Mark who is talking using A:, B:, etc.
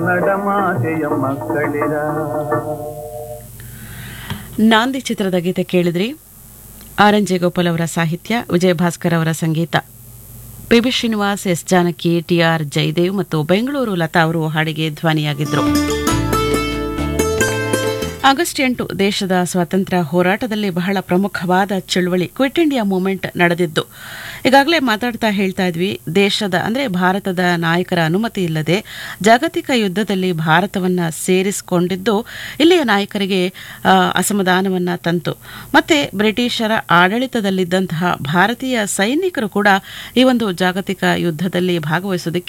A: ನಡಮಾತೆಯ ಮಕ್ಕಳಿರ
B: ನಾಂದಿ ಚಿತ್ರದ ಗೀತೆ ಕೇಳಿದ್ರಿ ಆರ್ ಎನ್ ಜೆ ಗೋಪಾಲ್ ಅವರ ಸಾಹಿತ್ಯ ವಿಜಯ ಭಾಸ್ಕರ್ ಅವರ ಸಂಗೀತ P B Srinivas S Janaki T R Jayadev ಮತ್ತು ಬೆಂಗಳೂರು ಲತಾ ಅವರು ಹಾಡಿಗೆ ಧ್ವನಿಯಾಗಿದ್ದರು ಆಗಸ್ಟ್ ಎಂಟು ದೇಶದ ಸ್ವಾತಂತ್ರ್ಯ ಹೋರಾಟದಲ್ಲಿ ಬಹಳ ಪ್ರಮುಖವಾದ ಚಳುವಳಿ ಕ್ವಿಟ್ ಇಂಡಿಯಾ ಮೂವ್ಮೆಂಟ್ ನಡೆದಿದ್ದು ಈಗಾಗಲೇ ಮಾತಾಡ್ತಾ ಹೇಳ್ತಾ ಇದ್ವಿ ದೇಶದ ಅಂದರೆ ಭಾರತದ ನಾಯಕರ ಅನುಮತಿ ಇಲ್ಲದೆ ಜಾಗತಿಕ ಯುದ್ಧದಲ್ಲಿ ಭಾರತವನ್ನ ಸೇರಿಸಿಕೊಂಡಿದ್ದು ಇಲ್ಲಿಯ ನಾಯಕರಿಗೆ ಆ, ಅಸಮಾಧಾನವನ್ನ ತಂತು ಮತ್ತೆ ಬ್ರಿಟಿಷರ ಆಡಳಿತದಲ್ಲಿದ್ದಂತಹ ಭಾರತೀಯ ಸೈನಿಕರು ಕೂಡ ಈ ಒಂದು ಜಾಗತಿಕ ಯುದ್ಧದಲ್ಲಿ ಭಾಗವಹಿಸೋದಕ್ಕೆ